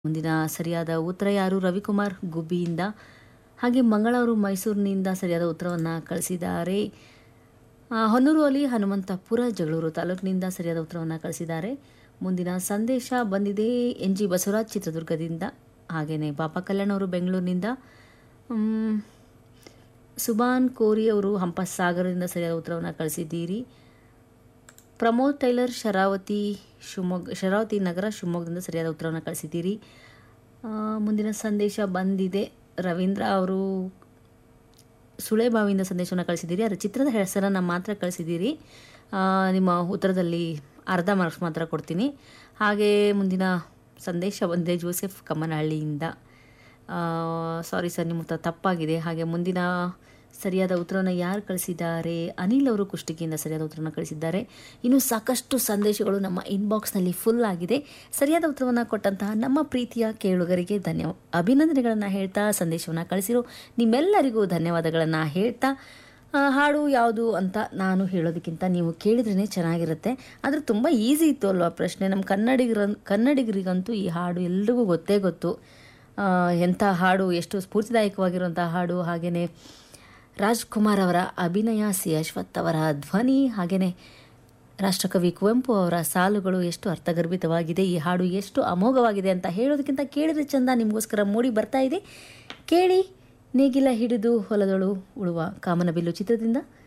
ಮುಂದಿನ ಸರಿಯಾದ ಉತ್ತರ ಯಾರು ರವಿಕುಮಾರ್ ಗುಬ್ಬಿಯಿಂದ ಹಾಗೆ ಮಂಗಳೂರು ಮೈಸೂರಿನಿಂದ ಸರಿಯಾದ ಉತ್ತರವನ್ನು ಕಳಿಸಿದ್ದಾರೆ ಆ, ಹೊನ್ನೂರು ಅಲಿ ಹನುಮಂತಪುರ ಜಗಳೂರು ತಾಲೂಕಿನಿಂದ ಸರಿಯಾದ ಉತ್ತರವನ್ನು ಕಳಿಸಿದ್ದಾರೆ ಮುಂದಿನ ಸಂದೇಶ ಬಂದಿದೆ ಎನ್ ಜಿ ಬಸವರಾಜ್ ಚಿತ್ರದುರ್ಗದಿಂದ ಹಾಗೆಯೇ ಪಾಪ ಕಲ್ಯಾಣ್ ಅವರು ಬೆಂಗಳೂರಿನಿಂದ ಮ್, ಸುಬಾನ್ ಕೋರಿ ಅವರು ಹಂಪಸಾಗರದಿಂದ ಸರಿಯಾದ ಉತ್ತರವನ್ನು ಕಳಿಸಿದ್ದೀರಿ ಪ್ರಮೋದ್ ಟೈಲರ್ ಶರಾವತಿ ಶಿವಮೊಗ್ಗ ಶರಾವತಿ ನಗರ ಶಿವಮೊಗ್ಗದಿಂದ ಸರಿಯಾದ ಉತ್ತರವನ್ನು ಕಳಿಸಿದ್ದೀರಿ ಆ, ಮುಂದಿನ ಸಂದೇಶ ಬಂದಿದೆ ರವೀಂದ್ರ ಅವರು ಸುಳೆಬಾವಿಯಿಂದ ಸಂದೇಶವನ್ನು ಕಳಿಸಿದ್ದೀರಿ ಅದರ ಚಿತ್ರದ ಹೆಸರನ್ನು ಮಾತ್ರ ಕಳಿಸಿದ್ದೀರಿ ಆ, ನಿಮ್ಮ ಉತ್ತರದಲ್ಲಿ ಅರ್ಧ ಮಾರ್ಕ್ಸ್ ಮಾತ್ರ ಕೊಡ್ತೀನಿ ಹಾಗೆ ಮುಂದಿನ ಸಂದೇಶ ಬಂದಿದೆ ಜೋಸೆಫ್ ಕಮ್ಮನಹಳ್ಳಿಯಿಂದ ಸಾರಿ ಸರ್ ನಿಮ್ಮ ಉತ್ತರ ತಪ್ಪಾಗಿದೆ ಹಾಗೆ ಮುಂದಿನ ಸರಿಯಾದ ಉತ್ತರವನ್ನು ಯಾರು ಕಳಿಸಿದ್ದಾರೆ ಅನಿಲ್ ಅವರು ಕುಷ್ಟಗಿಯಿಂದ ಸರಿಯಾದ ಉತ್ತರವನ್ನು ಕಳಿಸಿದ್ದಾರೆ ಇನ್ನು ಸಾಕಷ್ಟು ಸಂದೇಶಗಳು ನಮ್ಮ ಇನ್ಬಾಕ್ಸ್ನಲ್ಲಿ ಫುಲ್ ಆಗಿದೆ ಸರಿಯಾದ ಉತ್ತರವನ್ನು ಕೊಟ್ಟಂತಹ ನಮ್ಮ ಪ್ರೀತಿಯ ಕೇಳುಗರಿಗೆ ಧನ್ಯ ಅಭಿನಂದನೆಗಳನ್ನು ಹೇಳ್ತಾ ಸಂದೇಶವನ್ನು ಕಳಿಸಿರೋ ನಿಮ್ಮೆಲ್ಲರಿಗೂ ಧನ್ಯವಾದಗಳನ್ನು ಹೇಳ್ತಾ ಆ, ಹಾಡು ಯಾವುದು ಅಂತ ನಾನು ಹೇಳೋದಕ್ಕಿಂತ ನೀವು ಕೇಳಿದ್ರೇ ಚೆನ್ನಾಗಿರುತ್ತೆ ಆದರೆ ತುಂಬ ಈಸಿ ಇತ್ತು ಅಲ್ವಾ ಪ್ರಶ್ನೆ ನಮ್ಮ ಕನ್ನಡಿಗರ ಕನ್ನಡಿಗರಿಗಂತೂ ಈ ಹಾಡು ಎಲ್ರಿಗೂ ಗೊತ್ತೇ ಗೊತ್ತು ಆ, ಎಂಥ ಹಾಡು ಎಷ್ಟು ಸ್ಫೂರ್ತಿದಾಯಕವಾಗಿರುವಂಥ ಹಾಡು ಹಾಗೆಯೇ ರಾಜ್ಕುಮಾರ್ ಅವರ ಅಭಿನಯ ಸಿ ಅಶ್ವಥ್ ಅವರ ಧ್ವನಿ ಹಾಗೆಯೇ ರಾಷ್ಟ್ರಕವಿ ಕುವೆಂಪು ಅವರ ಸಾಲುಗಳು ಎಷ್ಟು ಅರ್ಥಗರ್ಭಿತವಾಗಿದೆ ಈ ಹಾಡು ಎಷ್ಟು ಅಮೋಘವಾಗಿದೆ ಅಂತ ಹೇಳೋದಕ್ಕಿಂತ ಕೇಳಿದ್ರೆ ಚಂದ ನಿಮಗೋಸ್ಕರ ಮೂಡಿ ಬರ್ತಾ ಇದೆ ಕೇಳಿ ನೇಗಿಲ ಹಿಡಿದು ಹೊಲದಳು ಉಳುವ ಕಾಮನಬಿಲ್ಲು ಚಿತ್ರದಿಂದ